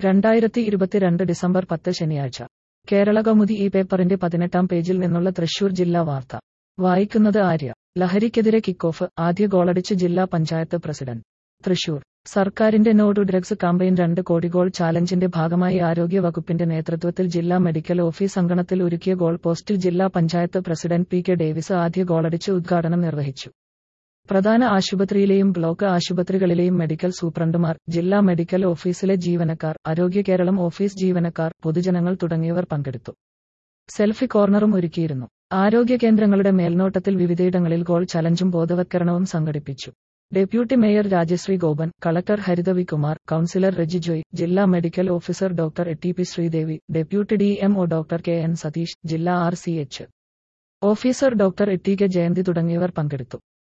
രണ്ടായിരത്തി ഇരുപത്തിരണ്ട് ഡിസംബർ പത്ത് ശനിയാഴ്ച കേരള കൗമുദി ഈ പേപ്പറിന്റെ പതിനെട്ടാം പേജിൽ നിന്നുള്ള തൃശൂർ ജില്ലാ വാർത്ത വായിക്കുന്നത് ആര്യ ലഹരിക്കെതിരെ കിക്ക് ഓഫ് ആദ്യ ഗോളടിച്ച് ജില്ലാ പഞ്ചായത്ത് പ്രസിഡന്റ് തൃശൂർ സർക്കാരിന്റെ നോ ടു ഡ്രഗ്സ് കാമ്പയിൻ രണ്ട് കോടി ഗോൾ ചാലഞ്ചിന്റെ ഭാഗമായി ആരോഗ്യ വകുപ്പിന്റെ നേതൃത്വത്തിൽ ജില്ലാ മെഡിക്കൽ ഓഫീസ് അങ്കണത്തിൽ ഒരുക്കിയ ഗോൾ പോസ്റ്റിൽ ജില്ലാ panchayat president P K Davis ആദ്യ ഗോളടിച്ച് ഉദ്ഘാടനം നിർവഹിച്ചു പ്രധാന ആശുപത്രിയിലെയും ബ്ലോക്ക് ആശുപത്രികളിലെയും മെഡിക്കൽ സൂപ്രണ്ടുമാർ ജില്ലാ മെഡിക്കൽ ഓഫീസിലെ ജീവനക്കാർ ആരോഗ്യ കേരളം ഓഫീസ് ജീവനക്കാർ പൊതുജനങ്ങൾ തുടങ്ങിയവർ പങ്കെടുത്തു സെൽഫി കോർണറും ഒരുക്കിയിരുന്നു ആരോഗ്യ കേന്ദ്രങ്ങളുടെ മേൽനോട്ടത്തിൽ വിവിധയിടങ്ങളിൽ ഗോൾ ചലഞ്ചും ബോധവത്കരണവും സംഘടിപ്പിച്ചു deputy mayor Rajashree Gopan collector Haritha V Kumar councillor Reji Joy ജില്ലാ medical officer doctor T P Sreedevi deputy D M O doctor K N Satheesh ജില്ലാ R C H officer doctor T K Jayanthi തുടങ്ങിയവർ പങ്കെടുത്തു